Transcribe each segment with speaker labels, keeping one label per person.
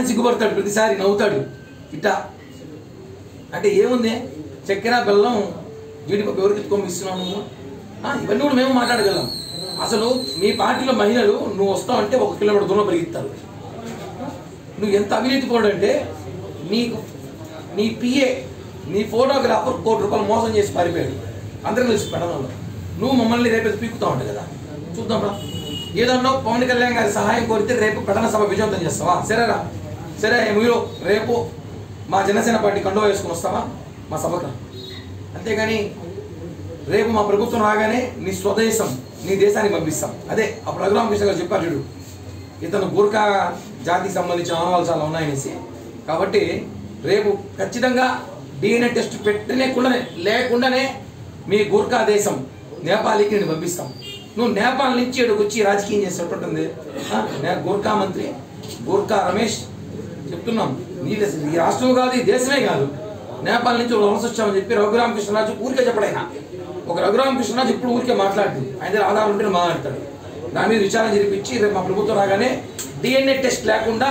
Speaker 1: ఆయన సిగ్గుపడతాడు ప్రతిసారి నవ్వుతాడు ఇట్టా అంటే ఏముంది చక్కెర బెల్లం జీడిపప్పు ఎవరికి ఎత్తుకొని ఇస్తున్నావు నువ్వు ఆ, ఇవన్నీ కూడా మేము మాట్లాడగలం అసలు మీ పార్టీలో మహిళలు నువ్వు వస్తావు అంటే ఒక కిలోమీటర్ దూరం పెరిగిస్తారు నువ్వు ఎంత అవినీతి పోడు అంటే నీకు నీ పిఏ నీ ఫోటోగ్రాఫర్ కోటి రూపాయలు మోసం చేసి పారిపోయాడు అందరికీ తెలిసి పెడదాంలో నువ్వు మమ్మల్ని రేపు పీకుతావు అంట కదా చూద్దాం రా ఏదన్నా పవన్ కళ్యాణ్ గారి సహాయం కోరితే రేపు ప్రధాన సభ విజయవంతం చేస్తావా సరేరా సరే మీరు రేపు మా జనసేన పార్టీ కండువా వేసుకుని వస్తావా మా సభకు రా. అంతేగాని రేపు మా ప్రభుత్వం రాగానే నీ స్వదేశం నీ దేశానికి పంపిస్తాం అదే అప్పుడు రఘురామ కృష్ణ గారు చెప్పారు చూడు ఇతను గూర్ఖా జాతికి సంబంధించిన ఆనవాళ్ళు చాలా ఉన్నాయనేసి కాబట్టి రేపు ఖచ్చితంగా డిఎన్ఏ టెస్ట్ పెట్టలేకుండానే లేకుండానే మీ గూర్ఖా దేశం నేపాల్కి నేను పంపిస్తాం నువ్వు నేపాల్ నుంచి ఇక్కడికి వచ్చి రాజకీయం చేసేటట్టుంది ఆ? నే- గూర్ఖా మంత్రి గూర్ఖా రమేష్ చెప్తున్నాం నీ దేశం ఈ రాష్ట్రం కాదు ఈ దేశమే కాదు నేపాల్ నుంచి ఒక వలస వచ్చామని చెప్పి రఘురామకృష్ణరాజు ఊరికే చెప్పడైనా ఒక రఘురామకృష్ణరాజు ఇప్పుడు ఊరికే మాట్లాడుతుంది ఆయన దగ్గర ఆధారం ఉంటే మాట్లాడతాడు దాని మీద విచారణ జరిపించి రేపు మా ప్రభుత్వం రాగానే డిఎన్ఏ టెస్ట్ లేకుండా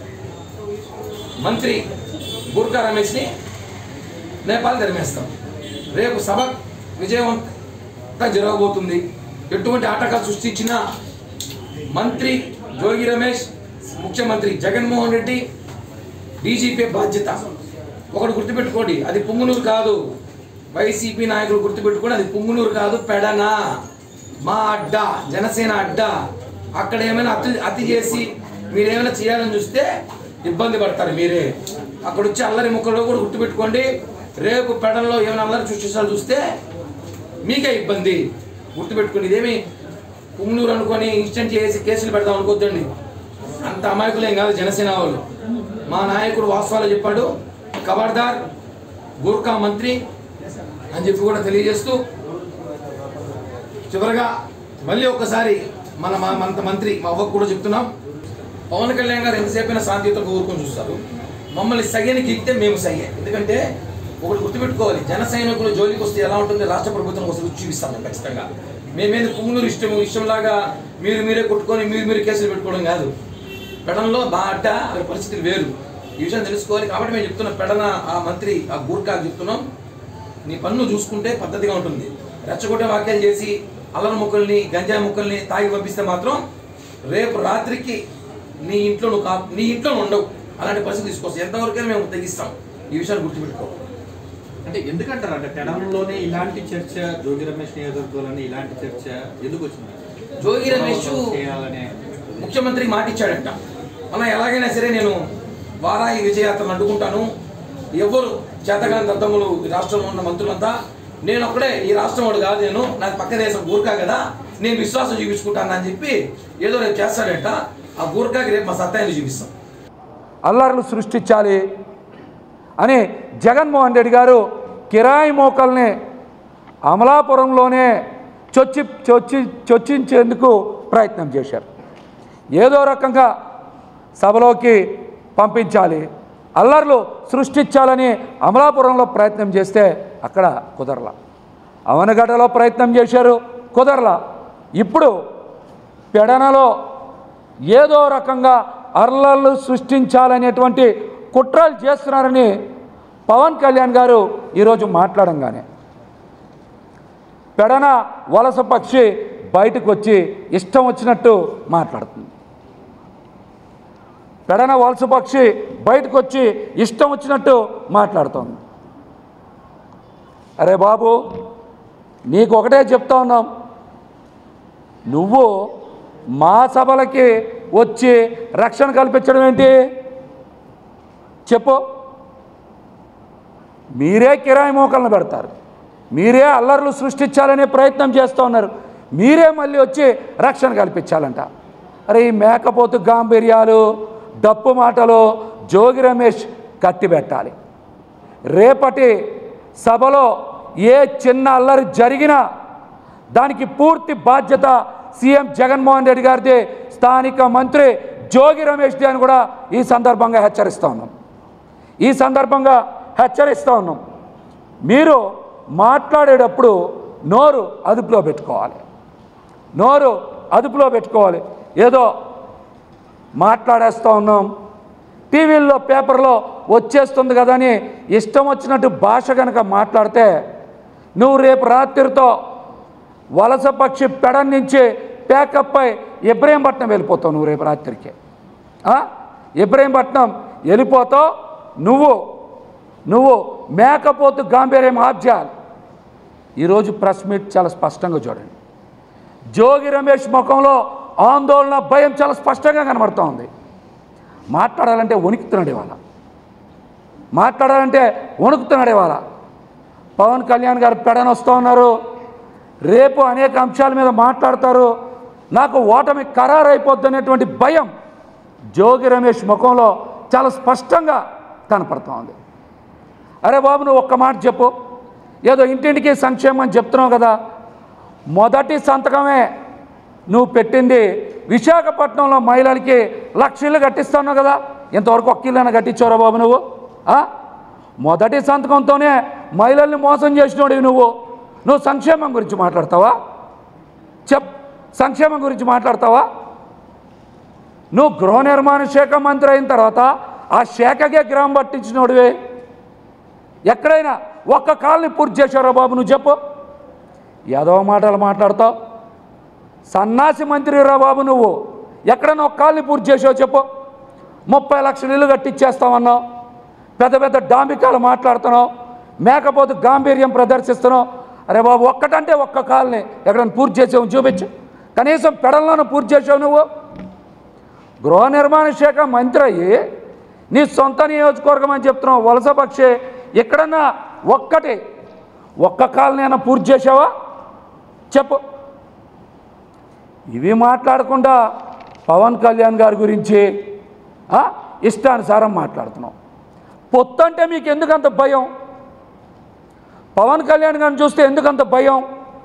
Speaker 1: మంత్రి బుర్కా రమేష్ని నేపాల్ తరిమేస్తాం రేపు సభ విజయవంతంగా జరగబోతుంది ఎటువంటి ఆటకాలు సృష్టించిన మంత్రి జోగి రమేష్ ముఖ్యమంత్రి జగన్మోహన్ రెడ్డి డీజీపీ బాధ్యత ఒకటి గుర్తుపెట్టుకోండి అది పుంగునూరు కాదు వైసీపీ నాయకులు గుర్తుపెట్టుకోండి అది పుంగునూరు కాదు పెడన మా అడ్డ జనసేన అడ్డ అక్కడ ఏమైనా అతి అతి చేసి మీరు ఏమైనా చేయాలని చూస్తే ఇబ్బంది పడతారు మీరే అక్కడ వచ్చి అల్లరి ముక్కలో కూడా గుర్తుపెట్టుకోండి రేపు పెడల్లో ఏమైనా అల్లరి సృష్టించాలని చూస్తే మీకే ఇబ్బంది గుర్తుపెట్టుకోండి ఇదేమి పుంగునూరు అనుకొని ఇన్స్టెంట్ చేసి కేసులు పెడదాం అనుకోద్దండి అంత అమాయకులేం కాదు జనసేన వాళ్ళు మా నాయకుడు వాస్తవాలు చెప్పాడు ఖబర్దార్ గూర్ఖా మంత్రి అని చెప్పి కూడా తెలియజేస్తూ చివరగా మళ్ళీ ఒక్కసారి మన మా మన మంత్రి మా అవ్వకు కూడా చెప్తున్నాం పవన్ కళ్యాణ్ గారు ఎంతసేపైనా శాంతియుతంగా ఊరుకొని చూస్తారు మమ్మల్ని సగేనికి ఇస్తే మేము సగే ఎందుకంటే ఒకటి గుర్తుపెట్టుకోవాలి జన సైనికులు జోలికి వస్తే ఎలా ఉంటుంది రాష్ట్ర ప్రభుత్వం కోసం రుచి చూపిస్తాం మేము ఖచ్చితంగా మేమేది పుంగునూరు ఇష్టం ఇష్టంలాగా మీరు మీరే కొట్టుకొని మీరు మీరు కేసులు పెట్టుకోవడం కాదు పెడంలో మా అడ్డ అక్కడ పరిస్థితులు వేరు ఈ విషయం తెలుసుకోవాలి కాబట్టి మేము చెప్తున్నాం పెడన ఆ మంత్రి ఆ గూర్ఖాకు చెప్తున్నాం నీ పన్ను చూసుకుంటే పద్ధతిగా ఉంటుంది రెచ్చగొట్టే వాక్యాలు చేసి అల్లల ముక్కల్ని గంజాయి ముక్కల్ని తాగి పంపిస్తే మాత్రం రేపు రాత్రికి నీ ఇంట్లో నువ్వు కా నీ ఇంట్లో నువ్వు ఉండవు అలాంటి పరిస్థితి తీసుకొస్తాం ఎంతవరకైనా మేము తెగిస్తాం ఈ విషయాన్ని గుర్తుపెట్టుకో
Speaker 2: అంటే ఎందుకంటారు అంటే తెలంగాణలోనే ఇలాంటి చర్చ జోగి రమేష్ నియోజకవర్గంలోనే ఇలాంటి చర్చ ఎందుకు వచ్చింది
Speaker 1: జోగి రమేష్
Speaker 2: చేయాలనే
Speaker 1: ముఖ్యమంత్రికి మాట ఇచ్చాడంట అలా ఎలాగైనా సరే నేను వారాయి విజయాత్రను అడ్డుకుంటాను ఎవరు చేతగాని దద్దములు ఈ రాష్ట్రంలో ఉన్న మంత్రులంతా నేను ఒక్కడే ఈ రాష్ట్రం వాడు కాదు నేను నాకు పక్క దేశం గూర్ఖా కదా నేను విశ్వాసం చూపించుకుంటాను అని చెప్పి ఏదో రేపు చేస్తాడంట ఆ గూర్ఖాకి రేపు మా సత్తాన్ని చూపిస్తాం
Speaker 3: అల్లర్లు సృష్టించాలి అని జగన్మోహన్ రెడ్డి గారు కిరాయి మోకల్ని అమలాపురంలోనే చొచ్చి చొచ్చి చొచ్చించేందుకు ప్రయత్నం చేశారు ఏదో రకంగా సభలోకి పంపించాలి అల్లర్లు సృష్టించాలని అమలాపురంలో ప్రయత్నం చేస్తే అక్కడ కుదరలా అవనగడ్డలో ప్రయత్నం చేశారు కుదరలా ఇప్పుడు పెడనలో ఏదో రకంగా అర్లర్లు సృష్టించాలనేటువంటి కుట్రలు చేస్తున్నారని పవన్ కళ్యాణ్ గారు ఈరోజు మాట్లాడంగానే పెడన వలస పక్షి బయటకు వచ్చి ఇష్టం వచ్చినట్టు మాట్లాడుతుంది పెడన వలస పక్షి బయటకు వచ్చి ఇష్టం వచ్చినట్టు మాట్లాడుతోంది అరే బాబు నీకు ఒకటే చెప్తా ఉన్నాం నువ్వు మా సభలకి వచ్చి రక్షణ కల్పించడం ఏంటి చెప్పు మీరే కిరాయి మోకలను పెడతారు మీరే అల్లర్లు సృష్టించాలనే ప్రయత్నం చేస్తూ ఉన్నారు మీరే మళ్ళీ వచ్చి రక్షణ కల్పించాలంట అరే ఈ మేకపోతు గాంభీర్యాలు డప్పు మాటలు జోగి రమేష్ కత్తి పెట్టాలి రేపటి సభలో ఏ చిన్న అల్లరి జరిగినా దానికి పూర్తి బాధ్యత సీఎం జగన్మోహన్ రెడ్డి గారిది స్థానిక మంత్రి జోగి రమేష్ది అని కూడా ఈ సందర్భంగా హెచ్చరిస్తూ ఉన్నాం ఈ సందర్భంగా హెచ్చరిస్తూ ఉన్నాం మీరు మాట్లాడేటప్పుడు నోరు అదుపులో పెట్టుకోవాలి నోరు అదుపులో పెట్టుకోవాలి ఏదో మాట్లాడేస్తూ ఉన్నాం టీవీల్లో పేపర్లో వచ్చేస్తుంది కదా అని ఇష్టం వచ్చినట్టు భాష కనుక మాట్లాడితే నువ్వు రేపు రాత్రితో వలస పక్షి పెడ నుంచి ప్యాకప్ అయి ఇబ్రహీంపట్నం వెళ్ళిపోతావు నువ్వు రేపు రాత్రికి ఆ? ఇబ్రహీంపట్నం వెళ్ళిపోతావు నువ్వు నువ్వు మేకపోతు గాంభీర్యం ఆఫ్ చేయాలి ఈరోజు ప్రెస్ మీట్ చాలా స్పష్టంగా చూడండి జోగి రమేష్ ముఖంలో ఆందోళన భయం చాలా స్పష్టంగా కనబడుతూ ఉంది మాట్లాడాలంటే వణుకుతున్నాడు ఇవాళ మాట్లాడాలంటే వణుకుతున్నాడు ఇవాళ పవన్ కళ్యాణ్ గారు పెడన వస్తూ ఉన్నారు రేపు అనేక అంశాల మీద మాట్లాడతారు నాకు ఓటమి ఖరారైపోద్ది అనేటువంటి భయం జోగి రమేష్ ముఖంలో చాలా స్పష్టంగా కనపడుతూ ఉంది అరే బాబు నువ్వు ఒక్క మాట చెప్పు ఏదో ఇంటింటికి సంక్షేమం అని చెప్తున్నావు కదా మొదటి సంతకమే నువ్వు పెట్టింది విశాఖపట్నంలో మహిళలకి లక్ష ఇల్లు కట్టిస్తున్నావు కదా ఇంతవరకు ఒక్క ఇల్లు కట్టించావురా బాబు నువ్వు ఆ? మొదటి సంతకంతోనే మహిళల్ని మోసం చేసినోడివి నువ్వు నువ్వు సంక్షేమం గురించి మాట్లాడతావా చెప్ సంక్షేమం గురించి మాట్లాడతావా నువ్వు గృహ నిర్మాణ శాఖ మంత్రి అయిన తర్వాత ఆ శాఖకే గ్రామం పట్టించినోడివే ఎక్కడైనా ఒక్క కాలనీ పూర్తి చేశారో బాబు నువ్వు చెప్పు ఏదో మాటలు మాట్లాడతావు సన్నాసి మంత్రి రా బాబు నువ్వు ఎక్కడైనా ఒక కాలనీ పూర్తి చేసావు చెప్పు ముప్పై లక్షల ఇల్లు కట్టించేస్తామన్నావు పెద్ద పెద్ద డాంబికాలు మాట్లాడుతున్నావు మేకపోతు గాంభీర్యం ప్రదర్శిస్తున్నావు అరే బాబు ఒక్కటంటే ఒక్క కాలనీ ఎక్కడైనా పూర్తి చేసావు చూపించు కనీసం పెడల్లోనూ పూర్తి చేసావు నువ్వు గృహ నిర్మాణ శాఖ మంత్రి అయ్యి నీ సొంత నియోజకవర్గం అని చెప్తున్నావు వలస పక్షి ఎక్కడన్నా ఒక్కటి ఒక్క కాలనీ అయినా పూర్తి చేసావా చెప్పు ఇవి మాట్లాడకుండా పవన్ కళ్యాణ్ గారి గురించి ఆ, ఇష్టానుసారం మాట్లాడుతున్నాం పొత్తు అంటే మీకు ఎందుకంత భయం పవన్ కళ్యాణ్ గారిని చూస్తే ఎందుకంత భయం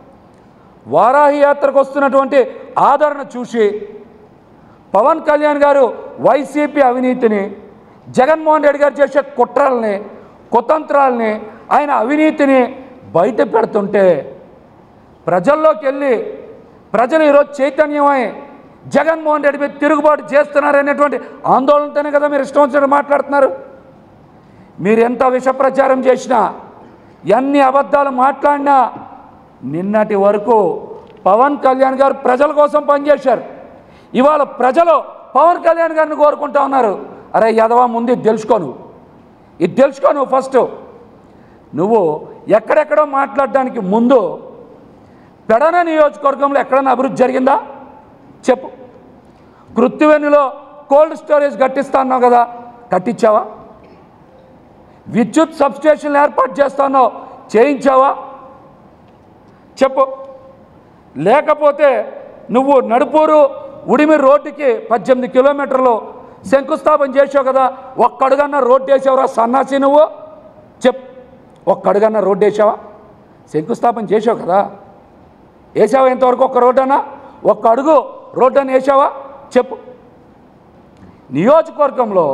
Speaker 3: వారాహి యాత్రకు వస్తున్నటువంటి ఆదరణ చూసి పవన్ కళ్యాణ్ గారు వైసీపీ అవినీతిని జగన్మోహన్ రెడ్డి గారు చేసే కుట్రల్ని కుతంత్రాలని ఆయన అవినీతిని బయట పెడుతుంటే ప్రజల్లోకి వెళ్ళి ప్రజలు ఈరోజు చైతన్యమై జగన్మోహన్ రెడ్డి మీద తిరుగుబాటు చేస్తున్నారనేటువంటి ఆందోళనతోనే కదా మీరు ఇష్టం వచ్చినట్టు మాట్లాడుతున్నారు మీరు ఎంత విష ప్రచారం చేసినా ఎన్ని అబద్ధాలు మాట్లాడినా నిన్నటి వరకు పవన్ కళ్యాణ్ గారు ప్రజల కోసం పనిచేశారు ఇవాళ ప్రజలు పవన్ కళ్యాణ్ గారిని కోరుకుంటా ఉన్నారు అరే యదవా ముందు ఇది తెలుసుకో నువ్వు ఇది తెలుసుకో నువ్వు ఫస్ట్ నువ్వు ఎక్కడెక్కడో మాట్లాడడానికి ముందు పెడన నియోజకవర్గంలో ఎక్కడైనా అభివృద్ధి జరిగిందా చెప్పు కృత్తివెన్నులో కోల్డ్ స్టోరేజ్ కట్టిస్తా అన్నావు కదా కట్టించావా విద్యుత్ సబ్స్టేషన్లు ఏర్పాటు చేస్తానో చేయించావా చెప్పు లేకపోతే నువ్వు నడుపూరు ఉడిమి రోడ్డుకి పద్దెనిమిది కిలోమీటర్లు శంకుస్థాపన చేసావు కదా ఒక్కడుగన్నా రోడ్డు వేసావురా సన్నాసి నువ్వు చెప్ ఒక్కడుగన్నా రోడ్డు వేసావా శంకుస్థాపన చేసావు కదా వేసావా ఇంతవరకు ఒక్క రోడ్డు అన్నా ఒక్క అడుగు రోడ్డు అని వేసావా చెప్పు నియోజకవర్గంలో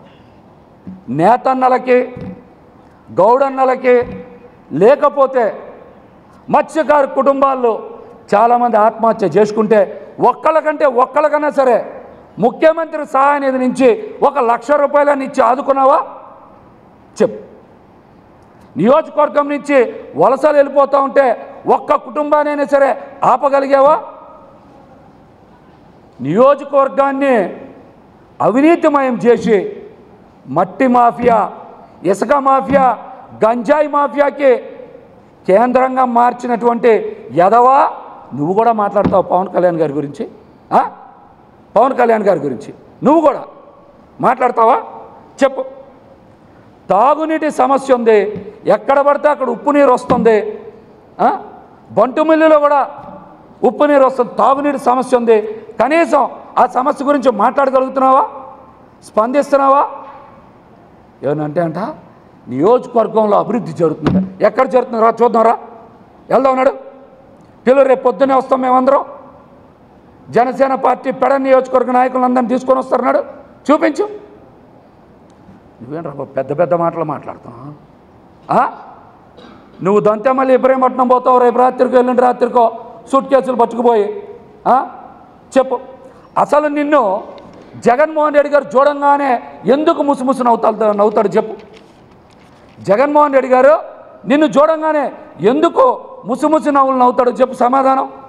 Speaker 3: నేతన్నలకి గౌడన్నలకి లేకపోతే మత్స్యకారు కుటుంబాల్లో చాలామంది ఆత్మహత్య చేసుకుంటే ఒక్కళ్ళకంటే ఒక్కళ్ళకన్నా సరే ముఖ్యమంత్రి సహాయ నిధి నుంచి ఒక లక్ష రూపాయలని ఇచ్చి ఆదుకున్నావా చెప్పు నియోజకవర్గం నుంచి వలసలు వెళ్ళిపోతూ ఉంటే ఒక్క కుటుంబానైనా సరే ఆపగలిగావా నియోజకవర్గాన్ని అవినీతిమయం చేసి మట్టి మాఫియా ఇసుక మాఫియా గంజాయి మాఫియాకి కేంద్రంగా మార్చినటువంటి యదవా నువ్వు కూడా మాట్లాడతావు పవన్ కళ్యాణ్ గారి గురించి ఆ? పవన్ కళ్యాణ్ గారి గురించి నువ్వు కూడా మాట్లాడతావా చెప్పు తాగునీటి సమస్య ఉంది ఎక్కడ పడితే అక్కడ ఉప్పు నీరు వస్తుంది ఆ? బంటు మిల్లులో కూడా ఉప్పు నీరు వస్తుంది తాగునీటి సమస్య ఉంది కనీసం ఆ సమస్య గురించి మాట్లాడగలుగుతున్నావా స్పందిస్తున్నావా ఏమనంటే అంట నియోజకవర్గంలో అభివృద్ధి జరుగుతుంది ఎక్కడ జరుగుతుంది రా చూద్దాం రా వెళ్దాం నాడు పిల్లలు రేపు పొద్దున్నే వస్తాం మేమందరం జనసేన పార్టీ పెడ నియోజకవర్గ నాయకులందరినీ తీసుకొని వస్తున్నాడు చూపించు నువ్వేంట్రా బాబు పెద్ద పెద్ద మాటలు మాట్లాడుతున్నావు ఆ? నువ్వు దంతే మళ్ళీ ఇబ్రహీంపట్నం పోతావు రేపు రాత్రికో ఎల్లుండి రాత్రికో సూట్ కేసులు పట్టుకుపోయి ఆ? చెప్పు అసలు నిన్ను జగన్మోహన్ రెడ్డి గారు చూడంగానే ఎందుకు ముసుముసు నవ్వుతాడు నవ్వుతాడు చెప్పు జగన్మోహన్ రెడ్డి గారు నిన్ను చూడంగానే ఎందుకు ముసుముసు నవ్వులు నవ్వుతాడో చెప్పు సమాధానం